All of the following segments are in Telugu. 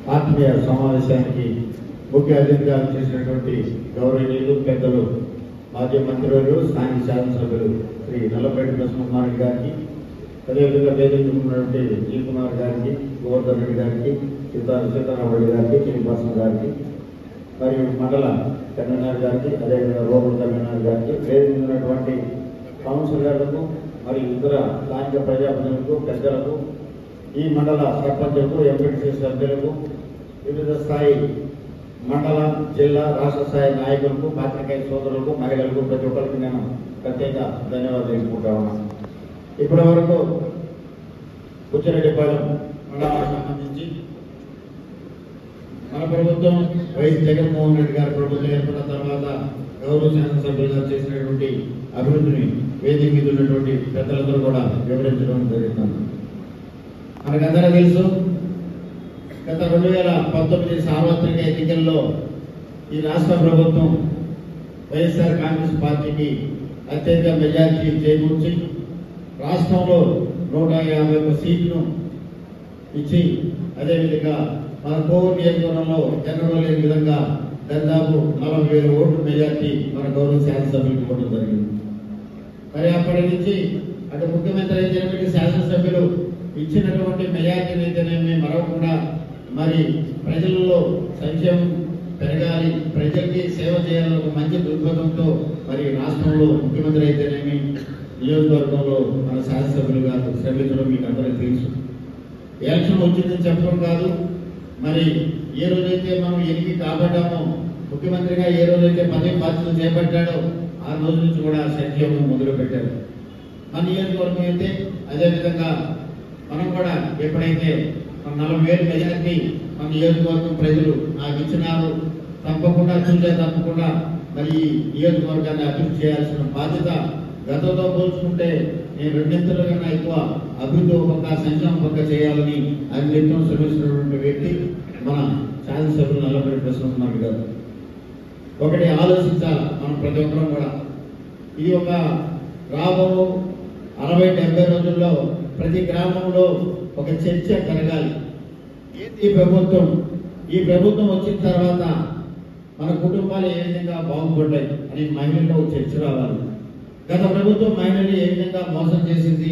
ఆత్మీయ సమావేశానికి ముఖ్య అతిథిగా చేసినటువంటి గౌరవనీయులు పెద్దలు మాజీ మంత్రివర్యులు స్థానిక శాసనసభ్యులు శ్రీ నల్లపేట కృష్ణకుమార్ గారికి అదేవిధంగా వేదిక ఉన్నటువంటి జీ కుమార్ గారికి గోవర్ధన్ రెడ్డి గారికి సీతా సీతారామరెడ్డి గారికి శ్రీనివాసం గారికి మరియు మండల కన్వీనర్ గారికి అదేవిధంగా రూరల్ కన్వీనర్ గారికి వేదిక ఉన్నటువంటి కౌన్సిలర్లకు మరియు ఇతర స్థానిక ప్రజాప్రతినిధులకు పెద్దలకు ఈ మండల సర్పంచులకు ఎంపీటీసీ సభ్యులకు వివిధ స్థాయి మండల జిల్లా రాష్ట్ర స్థాయి నాయకులకు పాత్రికేయ సోదరులకు మహిళలకు ప్రతి ఒక్కరికి నేను ప్రత్యేక ధన్యవాదాలు తెలుపుకుంటా ఉన్నాను ఇప్పటి వరకు పుచ్చిరెడ్డిపాలెం మండలానికి సంబంధించి మన ప్రభుత్వం వైఎస్ జగన్మోహన్ రెడ్డి గారి ప్రభుత్వం ఏర్పడిన తర్వాత గౌరవ శాసనసభ్యులుగా చేసినటువంటి అభివృద్ధిని వేదిక మీద ఉన్నటువంటి పెద్దలందరూ కూడా వివరించడం జరుగుతుంది మనకందరూ తెలుసు గత రెండు వేల పంతొమ్మిది సార్వత్రిక ఎన్నికల్లో ఈ రాష్ట్ర ప్రభుత్వం వైఎస్ఆర్ కాంగ్రెస్ పార్టీకి అత్యధిక మెజార్టీ చేకూర్చి రాష్ట్రంలో నూట యాభై ఒక్క సీట్ను ఇచ్చి అదేవిధంగా మన కోవూరు నియోజకవర్గంలో జనరల్ లేని విధంగా దాదాపు నలభై వేల ఓట్లు మెజార్టీ మన గౌరవ శాసనసభ్యులకు ఇవ్వడం జరిగింది మరి అప్పటి నుంచి అటు ముఖ్యమంత్రి అయితేనేమిటి శాసనసభ్యులు ఇచ్చినటువంటి మెజార్టీని అయితేనేమి మరవకుండా మరి ప్రజలలో సంక్షేమం పెరగాలి ప్రజలకి సేవ చేయాలని ఒక మంచి దృక్పథంతో మరి రాష్ట్రంలో ముఖ్యమంత్రి అయితేనేమి నియోజకవర్గంలో మన శాసనసభ్యులుగా శ్రమించడం మీకు అందరికీ తెలుసు ఎలక్షన్ వచ్చిందని చెప్పడం కాదు మరి ఏ రోజైతే మనం ఎన్నిక కాబడ్డామో ముఖ్యమంత్రిగా ఏ రోజైతే పదవి బాధ్యతలు చేపట్టాడో ఆ రోజు నుంచి కూడా సంక్షేమం మొదలు పెట్టారు మన నియోజకవర్గం అయితే అదేవిధంగా మనం కూడా ఎప్పుడైతే మన నలభై వేలు మెజార్టీ మన నియోజకవర్గం ప్రజలు నాకు ఇచ్చినారు తప్పకుండా చూసే తప్పకుండా మరి ఈ నియోజకవర్గాన్ని అభివృద్ధి చేయాల్సిన బాధ్యత గతంతో పోల్చుకుంటే నేను రెండింతల కన్నా ఎక్కువ అభివృద్ధి ఒక పక్క సంక్షేమం పక్క చేయాలని అది నిత్యం శ్రమిస్తున్నటువంటి వ్యక్తి మన శాసనసభ్యులు నల్లపల్లి ప్రశ్న గారు ఒకటి ఆలోచించాలి మనం ప్రతి ఒక్కరం కూడా ఇది ఒక రాబో అరవై డెబ్బై రోజుల్లో ప్రతి గ్రామంలో ఒక చర్చ జరగాలి ఏంటి ఈ ప్రభుత్వం ఈ ప్రభుత్వం వచ్చిన తర్వాత మన కుటుంబాలు ఏ విధంగా బాగుపడ్డాయి అని మహిళల్లో ఒక చర్చ రావాలి గత ప్రభుత్వం మహిళలు ఏ విధంగా మోసం చేసింది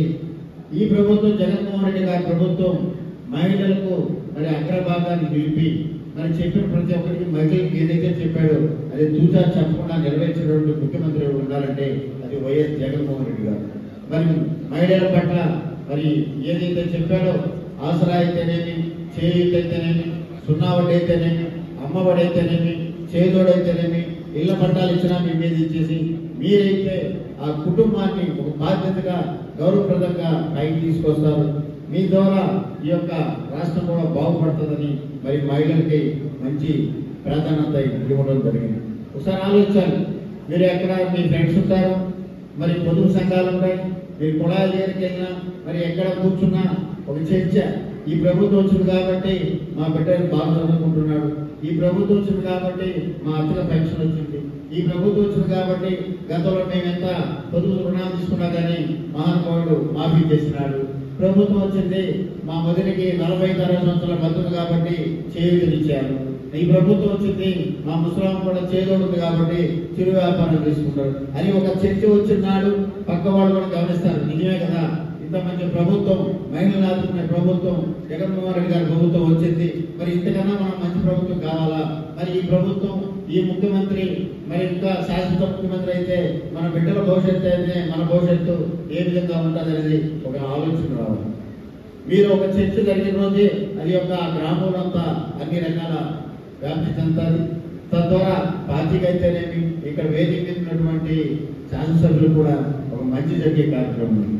ఈ ప్రభుత్వం జగన్మోహన్ రెడ్డి గారి ప్రభుత్వం మహిళలకు మరి అగ్రభాగాన్ని నిలిపి మరి చెప్పిన ప్రతి ఒక్కరికి మహిళలకు ఏదైతే చెప్పాడో అది తూచా చెప్పకుండా నెరవేర్చినటువంటి ముఖ్యమంత్రి ఎవరు ఉండాలంటే అది వైఎస్ జగన్మోహన్ రెడ్డి గారు మరి మహిళల పట్ల మరి ఏదైతే చెప్పాడో ఆసరా అయితేనేమి చేయూత అయితేనేమి సున్నా వడ్డీ అయితేనేమి అమ్మఒడి అయితేనేమి చేదోడైతేనేమి ఇళ్ల పట్టాలు ఇచ్చినా మీ మీద ఇచ్చేసి మీరైతే ఆ కుటుంబాన్ని ఒక బాధ్యతగా గౌరవప్రదంగా పైకి తీసుకొస్తారు మీ ద్వారా ఈ యొక్క రాష్ట్రం కూడా బాగుపడుతుందని మరి మహిళలకి మంచి ప్రాధాన్యత ఇవ్వడం జరిగింది ఒకసారి ఆలోచించాలి మీరు ఎక్కడ మీ ఫ్రెండ్స్ ఉంటారు మరి పొదుపు సంఘాలు ఉంటాయి మీరు కుళాయి దగ్గరికి వెళ్ళినా మరి ఎక్కడ కూర్చున్నా ఒక చర్చ ఈ ప్రభుత్వం వచ్చింది కాబట్టి మా బిడ్డలు బాగా చదువుకుంటున్నాడు ఈ ప్రభుత్వం వచ్చింది కాబట్టి మా అత్తల పెన్షన్ వచ్చింది ఈ ప్రభుత్వం వచ్చింది కాబట్టి గతంలో మేము ఎంత పొదుపు రుణాలు తీసుకున్నా కానీ మహానుభావుడు మాఫీ చేసినాడు ప్రభుత్వం వచ్చింది మా మొదటికి నలభై అరవై సంవత్సరాల మద్దతు కాబట్టి చేయూతనిచ్చారు ఈ ప్రభుత్వం వచ్చింది మా ముసలాం కూడా చేయకూడదు కాబట్టి చిరు వ్యాపారం తీసుకుంటారు అని ఒక చర్చ వచ్చినాడు పక్క వాళ్ళు కూడా గమనిస్తారు నిజమే కదా ఇంత మంచి ప్రభుత్వం మహిళలు ఆదుకునే ప్రభుత్వం జగన్మోహన్ రెడ్డి గారి ప్రభుత్వం వచ్చింది మరి ఇంతకన్నా మనం మంచి ప్రభుత్వం కావాలా మరి ఈ ప్రభుత్వం ఈ ముఖ్యమంత్రి మరి ఇంకా శాశ్వత ముఖ్యమంత్రి అయితే మన బిడ్డల భవిష్యత్తు అయితే మన భవిష్యత్తు ఏ విధంగా ఉంటుంది అనేది ఒక ఆలోచన రావాలి మీరు ఒక చర్చ జరిగిన రోజే అది ఒక గ్రామంలో అంతా అన్ని రకాల వ్యాప్తి చెందుతుంది తద్వారా పార్టీకి అయితేనేమి ఇక్కడ వేదిక మీద ఉన్నటువంటి శాసనసభ్యులు కూడా ఒక మంచి జరిగే కార్యక్రమం ఇది.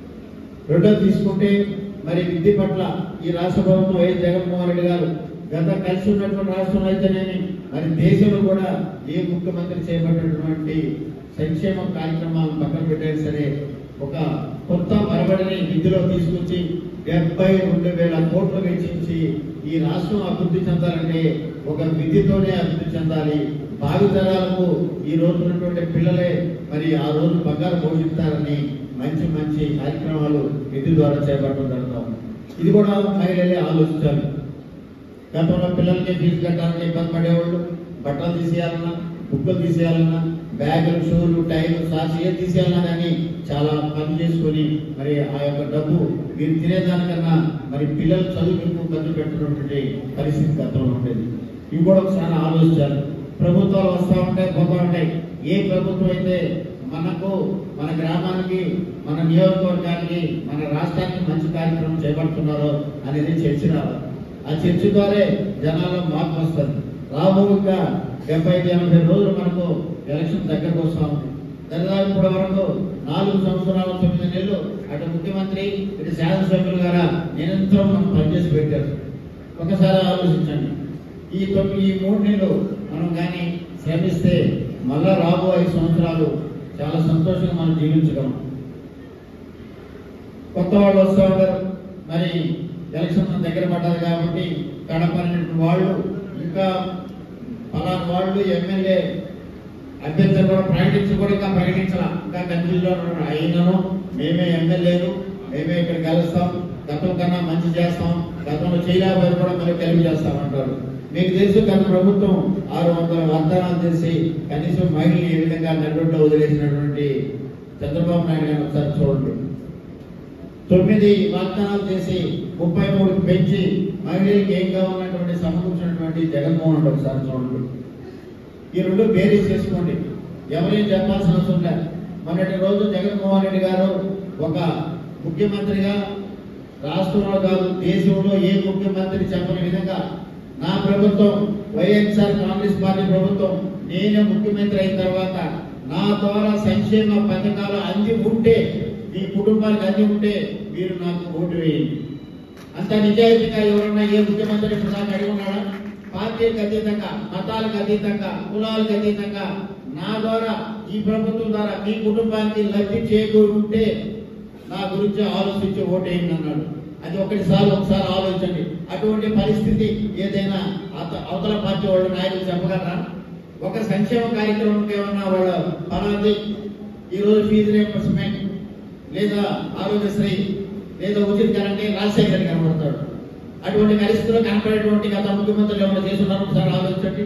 రెండోది తీసుకుంటే మరి విద్య పట్ల ఈ రాష్ట్ర ప్రభుత్వం వైఎస్ జగన్మోహన్ రెడ్డి గారు గత కలిసి ఉన్నటువంటి రాష్ట్రంలో అయితేనేమి మరి దేశంలో కూడా ఏ ముఖ్యమంత్రి చేపట్టినటువంటి సంక్షేమ కార్యక్రమాలను పక్కన పెట్టైనా సరే ఒక కొత్త మరబడిని విద్యలో తీసుకొచ్చి డెబ్బై రెండు వేల కోట్లు వెచ్చించి ఈ రాష్ట్రం అభివృద్ధి చెందాలంటే ఒక విద్యతోనే అభివృద్ధి చెందాలి భావితరాలకు ఈ రోజు ఉన్నటువంటి పిల్లలే మరి ఆ రోజు బంగారు పోషిస్తారని మంచి మంచి కార్యక్రమాలు విద్య ద్వారా చేపట్టడం జరుగుతాం ఇది కూడా మహిళలే ఆలోచించాలి గతంలో పిల్లలకి ఫీజు కట్టాలని ఇబ్బంది పడేవాళ్ళు బట్టలు తీసేయాలన్నా బుక్కులు తీసేయాలన్నా బ్యాగులు షూలు టైర్లు సాక్స్ ఏది తీసేయాలన్నా కానీ చాలా పని చేసుకొని మరి ఆ యొక్క డబ్బు మీరు తినేదానికన్నా మరి పిల్లలు చదువుకు ఎక్కువ ఖర్చు పెట్టుకున్నటువంటి పరిస్థితి గతంలో ఉండేది ఇవి కూడా ఒకసారి ఆలోచించాలి ప్రభుత్వాలు వస్తూ ఉంటాయి పోతూ ఉంటాయి ఏ ప్రభుత్వం అయితే మనకు మన గ్రామానికి మన నియోజకవర్గానికి మన రాష్ట్రానికి మంచి కార్యక్రమం చేపడుతున్నారో అనేది చర్చ రావాలి ఆ చర్చ ద్వారా జనాల్లో మార్పు వస్తుంది రాబోగా డెబ్బై ఐదు ఎనభై రోజులు మనకు ఎలక్షన్ దగ్గరకు వస్తా ఉంది దరిదాపు ఇప్పటి వరకు నాలుగు సంవత్సరాలు తొమ్మిది నెలలు అటు ముఖ్యమంత్రి ఇటు శాసనసభ్యులు గారా నిరంతరం మనం పనిచేసి పెట్టారు ఒకసారి ఆలోచించండి ఈ తొమ్మిది ఈ మూడు నెలలు మనం కానీ శ్రమిస్తే మళ్ళా రాబో ఐదు సంవత్సరాలు చాలా సంతోషంగా మనం జీవించగలం కొత్త వాళ్ళు వస్తూ ఉంటారు మరి ఎలక్షన్ దగ్గర పడ్డది కాబట్టి కడప అనేటువంటి వాళ్ళు ఇంకా పలానా వాళ్ళు ఎమ్మెల్యే అభ్యర్థులు కూడా ప్రకటించి కూడా ఇంకా ప్రకటించాల ఇంకా కన్ఫ్యూజ్లో ఉన్నారు అయినను మేమే ఎమ్మెల్యేలు మేమే ఇక్కడ కలుస్తాం గతం కన్నా మంచి చేస్తాం గతంలో చేయలేకపోయి కూడా మళ్ళీ కలిపి చేస్తామంటారు మీకు తెలుసు గత ప్రభుత్వం ఆరు వందల వాగ్దానాలు చేసి కనీసం మహిళలు ఏ విధంగా నడుట్లో వదిలేసినటువంటి చంద్రబాబు నాయుడు గారిని ఒకసారి చూడండి తొమ్మిది వాగ్దానాలు చేసి ముప్పై మూడుకి పెంచి మహిళలకు ఏం కావాలన్నటువంటి సమకూర్చినటువంటి జగన్మోహన్ రెడ్డి ఒకసారి చూడండి ఈ రెండు బేరీస్ చేసుకోండి ఎవరేం చెప్పాల్సిన అవసరం లేదు మొన్నటి రోజు జగన్మోహన్ రెడ్డి గారు ఒక ముఖ్యమంత్రిగా రాష్ట్రంలో కాదు దేశంలో ఏ ముఖ్యమంత్రి చెప్పని విధంగా నా ప్రభుత్వం వైఎస్ఆర్ కాంగ్రెస్ పార్టీ ప్రభుత్వం నేనే ముఖ్యమంత్రి అయిన తర్వాత నా ద్వారా సంక్షేమ పథకాలు అంది ఉంటే మీ కుటుంబానికి అంది ఉంటే మీరు నాకు ఓటు వేయండి అంత నిజాయితీగా ఎవరన్నా ఏ ముఖ్యమంత్రి ఇప్పుడు నాకు అడిగి ఉన్నాడా పార్టీలకు అతీతంగా మతాలకు అతీతంగా కులాలకు అతీతంగా నా ద్వారా ఈ ప్రభుత్వం ద్వారా మీ కుటుంబానికి లబ్ధి చేకూరుకుంటే నా గురించి ఆలోచించి ఓటేయండి అన్నాడు అది ఒకటిసారి ఒకసారి ఆలోచించండి అటువంటి పరిస్థితి ఏదైనా అత- అవతల పార్టీ వాళ్ళ నాయకులు చెప్పగలరా ఒక సంక్షేమ కార్యక్రమం ఏమన్నా వాళ్ళ పలాది ఈరోజు ఫీజు రియంబర్స్మెంట్ లేదా ఆరోగ్యశ్రీ లేదా ఉచిత కరెంట్ రాజశేఖర్ రెడ్డి కనబడతాడు అటువంటి పరిస్థితుల్లో కనపడేటువంటి గత ముఖ్యమంత్రులు ఏమైనా చేస్తున్నారు ఒకసారి ఆలోచించండి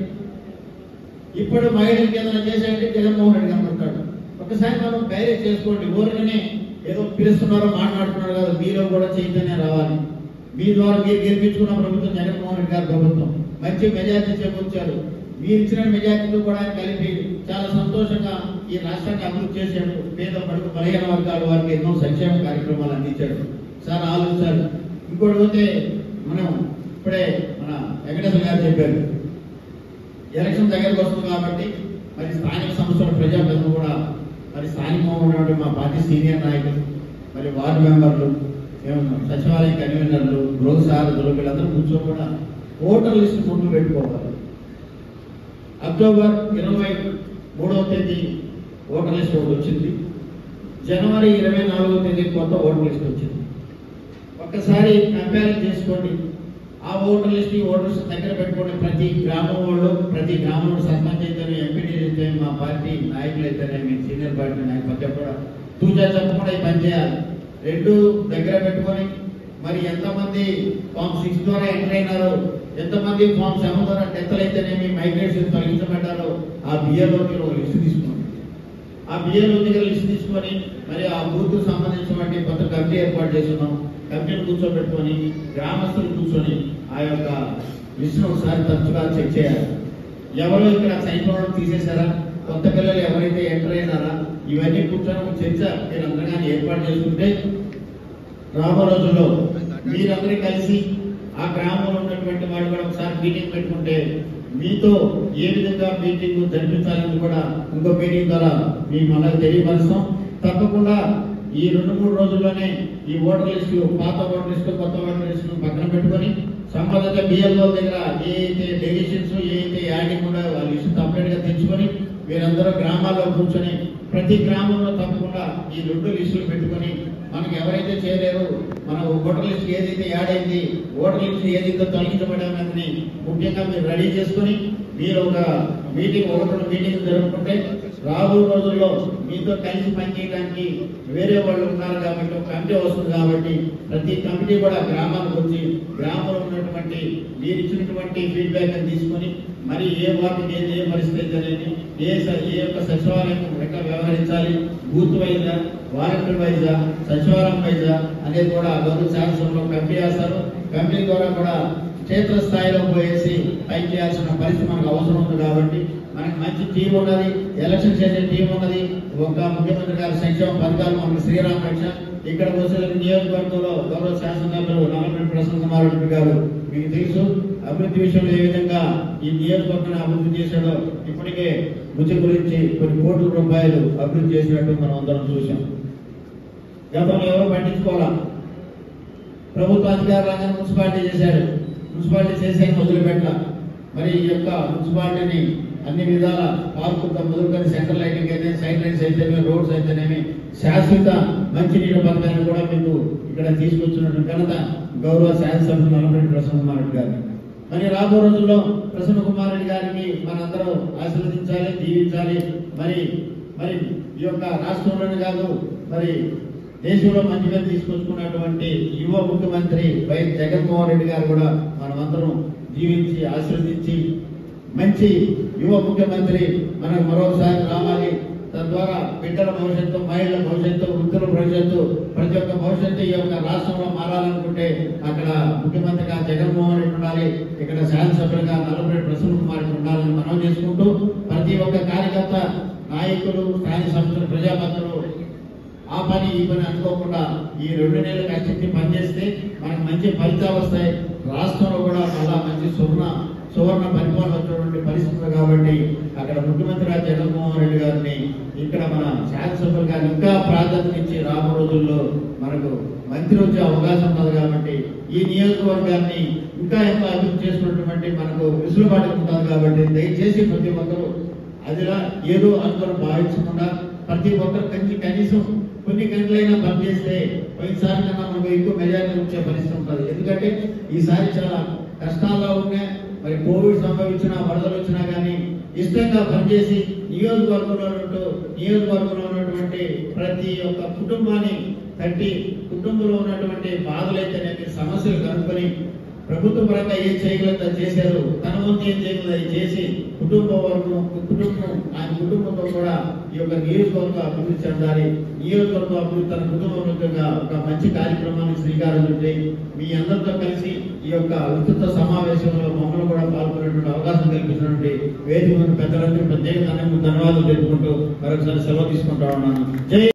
ఇప్పుడు మహిళలకి ఏదైనా చేసేయండి జగన్మోహన్ రెడ్డి కనబడతాడు ఒకసారి మనం ధైర్యం చేసుకోండి ఊరికనే ఏదో పిలుస్తున్నారో మాట్లాడుతున్నారు కదా మీలో కూడా చైతన్యం రావాలి మీ ద్వారా మీరు గెలిపించుకున్న ప్రభుత్వం జగన్మోహన్ రెడ్డి గారి ప్రభుత్వం మంచి మెజార్టీ చేకూర్చారు మీరు ఇచ్చిన మెజార్టీతో కూడా ఆయన కలిపి చాలా సంతోషంగా ఈ రాష్ట్రాన్ని అభివృద్ధి చేశాడు పేద పడుకు బలహీన వర్గాల వారికి ఎన్నో సంక్షేమ కార్యక్రమాలు అందించాడు సార్ ఆలోచించారు ఇంకోటి పోతే మనం ఇప్పుడే మన వెంకటేశ్వర గారు చెప్పారు ఎలక్షన్ దగ్గరకు వస్తుంది కాబట్టి మరి స్థానిక సంస్థల ప్రజాప్రతినిధులు కూడా మరి స్థానికంగా ఉన్నటువంటి మా పార్టీ సీనియర్ నాయకులు మరి వార్డు మెంబర్లు మేము సచివాలయ కన్వీనర్లు గృహ సారథులు వీళ్ళందరూ కూర్చొని కూడా ఓటర్ లిస్ట్ ముందు పెట్టుకోవాలి అక్టోబర్ ఇరవై మూడవ తేదీ ఓటర్ లిస్ట్ ఒకటి వచ్చింది జనవరి ఇరవై నాలుగవ తేదీ కొత్త ఓటర్ లిస్ట్ వచ్చింది ఒక్కసారి కంపేర్ చేసుకోండి ఆ ఓటర్ లిస్ట్ ఈ ఓటర్స్ దగ్గర పెట్టుకోండి ప్రతి గ్రామం వాళ్ళు ప్రతి గ్రామంలో సర్పంచ్ అయితేనే ఎంపీటీ అయితే మా పార్టీ నాయకులు అయితేనే మీ సీనియర్ పార్టీ నాయకులు ప్రతి ఒక్కరు తూచా చెప్పకుండా ఈ పని చేయాలి రెండు దగ్గర పెట్టుకొని మరి ఎంతమంది ఫామ్ సిక్స్ ద్వారా ఎంటర్ అయినారు ఎంతమంది ఫామ్ సెవెన్ ద్వారా టెన్త్ అయితేనేమి మైగ్రేషన్ తొలగించబడ్డారో ఆ బిఏలో మీరు ఒక లిస్ట్ తీసుకోండి ఆ బిఏలో దగ్గర లిస్ట్ తీసుకొని మరి ఆ బూత్ సంబంధించినటువంటి కొత్త కమిటీ ఏర్పాటు చేస్తున్నాం కమిటీని కూర్చోబెట్టుకొని గ్రామస్తులు కూర్చొని ఆ యొక్క లిస్టును ఒకసారి తరచుగా చెక్ చేయాలి ఎవరు ఇక్కడ చనిపోవడం తీసేశారా కొత్త పిల్లలు ఎవరైతే ఎంటర్ అయినారా ఇవన్నీ కూర్చొని ఒక చర్చ మీరు అందరిగా ఏర్పాటు చేసుకుంటే రాబో రోజుల్లో మీరందరూ కలిసి ఆ గ్రామంలో ఉన్నటువంటి వాళ్ళు కూడా ఒకసారి మీటింగ్ పెట్టుకుంటే మీతో ఏ విధంగా మీటింగ్ జరిపించాలని కూడా ఇంకో మీటింగ్ ద్వారా మీ మనకు తెలియపరుస్తాం తప్పకుండా ఈ రెండు మూడు రోజుల్లోనే ఈ ఓటర్ లిస్టు పాత ఓటర్ లిస్టు కొత్త ఓటర్ లిస్టు పక్కన పెట్టుకొని సంబంధిత బిఎల్ఓ దగ్గర ఏ అయితే డెలిషన్స్ ఏ అయితే యాడింగ్ ఉన్నాయో ఆ లిస్టు సపరేట్ గా తెచ్చుకొని మీరందరూ గ్రామాల్లో కూర్చొని ప్రతి గ్రామంలో తప్పకుండా ఈ రెండు లిస్టులు పెట్టుకొని మనకి ఎవరైతే చేయలేరు మన ఓటర్ లిస్ట్ ఏదైతే యాడ్ అయింది ఓటర్ లిస్ట్ ఏదైతే తొలగించబడేది ముఖ్యంగా మీరు రెడీ చేసుకొని మీ మీరు ఒక మీటింగ్ ఒక రెండు మీటింగ్ జరుపుకుంటే రాబో రోజుల్లో మీతో కలిసి పనిచేయడానికి వేరే వాళ్ళు ఉన్నారు కాబట్టి ఒక కమిటీ వస్తుంది కాబట్టి ప్రతి కమిటీ కూడా గ్రామానికి వచ్చి గ్రామంలో ఉన్నటువంటి మీరు ఇచ్చినటువంటి ఫీడ్బ్యాక్ తీసుకొని మరి ఏ వార్డుకి ఏది ఏ పరిస్థితి అనేది ఏ స- ఏ యొక్క సచివాలయం ఎట్లా వ్యవహరించాలి బూత్ వైజా వాలంటీర్ వైజా సచివాలయం వైజా అనేది కూడా గౌరవ శాసనసభలో కమిటీ వేస్తారు కమిటీ ద్వారా కూడా క్షేత్ర స్థాయిలో పోయేసి పైకి చేయాల్సిన పరిస్థితి మనకు అవసరం ఉంది కాబట్టి మనకి మంచి టీం ఉన్నది ఎలక్షన్ చేసే టీం ఉన్నది ఒక ముఖ్యమంత్రి గారి సంక్షేమ పథకాలు మనకు శ్రీరామ రక్ష ఇక్కడ వచ్చే నియోజకవర్గంలో గౌరవ శాసనసభ్యులు నల్లపల్లి ప్రసన్న కుమార్ రెడ్డి గారు మీకు తెలుసు అభివృద్ధి విషయంలో ఏ విధంగా ఈ నియోజకవర్గాన్ని అభివృద్ధి చేశాడో ఇప్పటికే రుచి గురించి కొన్ని కోట్ల రూపాయలు అభివృద్ధి చేసినట్టు మనం అందరం చూసాం గతంలో ఎవరు పట్టించుకోవాలా ప్రభుత్వ అధికార రంగాన్ని మున్సిపాలిటీ చేశాడు మున్సిపాలిటీ చేసే మొదలుపెట్ట మరి ఈ యొక్క మున్సిపాలిటీని అన్ని విధాల పార్కులతో మొదలుకొని సెంట్రల్ లైటింగ్ అయితే సైడ్ లైన్స్ అయితేనేమి రోడ్స్ అయితేనేమి శాశ్వత మంచినీటి పథకాన్ని కూడా మీకు ఇక్కడ తీసుకొచ్చినట్టు ఘనత గౌరవ శాసనసభ్యులు నల్లపల్లి ప్రసన్న కుమార్ రెడ్డి గారు మరి రాబో రోజుల్లో ప్రసన్న కుమార్ రెడ్డి గారిని మనందరూ ఆశీర్వదించాలి దీవించాలి మరి మరి ఈ యొక్క రాష్ట్రంలోనే కాదు మరి దేశంలో మంచి పేరు తీసుకొచ్చుకున్నటువంటి యువ ముఖ్యమంత్రి వైఎస్ జగన్మోహన్ రెడ్డి గారు కూడా మనమందరం జీవించి ఆశీర్వదించి మంచి యువ ముఖ్యమంత్రి మనకు మరోసారి రావాలి తద్వారా బిడ్డల భవిష్యత్తు మహిళల భవిష్యత్తు వృద్ధుల భవిష్యత్తు ప్రతి ఒక్క భవిష్యత్తు ఈ యొక్క రాష్ట్రంలో మారాలనుకుంటే అక్కడ ముఖ్యమంత్రిగా జగన్మోహన్ రెడ్డి ఉండాలి ఇక్కడ శాసనసభ్యులుగా నల్లపల్లి ప్రసన్న కుమార్ రెడ్డి ఉండాలని మనం చేసుకుంటూ ప్రతి ఒక్క కార్యకర్త నాయకులు స్థానిక సంస్థలు ప్రజాపతులు ఆ పని ఈ పని అనుకోకుండా ఈ రెండు నెలలు కష్టించి పనిచేస్తే మనకు మంచి ఫలితాలు వస్తాయి రాష్ట్రంలో కూడా మళ్ళా మంచి సువర్ణ సువర్ణ పరిపాలన వచ్చినటువంటి పరిస్థితులు కాబట్టి అక్కడ ముఖ్యమంత్రి గారు జగన్మోహన్ రెడ్డి గారిని ఇక్కడ మన శాసనసభ్యులు గారిని ఇంకా ప్రాధాన్యత ఇచ్చి రాబో రోజుల్లో మనకు మంత్రి వచ్చే అవకాశం ఉన్నది కాబట్టి ఈ నియోజకవర్గాన్ని ఇంకా ఎంతో అభివృద్ధి చేసుకున్నటువంటి మనకు విసులుబాటు ఉంటుంది కాబట్టి దయచేసి ప్రతి ఒక్కరూ అదిలా ఏదో అందరూ భావించకుండా ప్రతి ఒక్కరు కంచి కనీసం కొన్ని గంటలైనా పనిచేస్తే పోయినసారి కన్నా మనకు ఎక్కువ మెజారిటీ వచ్చే పరిస్థితి ఉంటుంది ఎందుకంటే ఈసారి చాలా కష్టాల్లో ఉన్నాయి మరి కోవిడ్ సంభవించినా వరదలు వచ్చినా కానీ ఇష్టంగా పనిచేసి నియోజకవర్గంలో ఉంటూ నియోజకవర్గంలో ఉన్నటువంటి ప్రతి ఒక్క కుటుంబాన్ని తట్టి కుటుంబంలో ఉన్నటువంటి బాధలైతేనేమి సమస్యలు కనుక్కొని ప్రభుత్వ పరంగా ఏం చేయగలదో చేశారు తన వంతు ఏం చేయగలదో అది చేసి కుటుంబ వర్గం కుటుంబం ఆయన కుటుంబంతో కూడా ఈ యొక్క నియోజకవర్గం అభివృద్ధి చెందాలి నియోజకవర్గం అభివృద్ధి తన కుటుంబంగా ఒక మంచి కార్యక్రమానికి శ్రీకారం చుట్టి మీ అందరితో కలిసి ఈ యొక్క విస్తృత సమావేశంలో మమ్మల్ని కూడా పాల్గొనేటువంటి అవకాశం కల్పించినటువంటి వేదిక ఉన్న పెద్దలందరూ ప్రత్యేక ధన్యవాదాలు తెలుపుకుంటూ మరొకసారి సెలవు తీసుకుంటా ఉన్నాను జై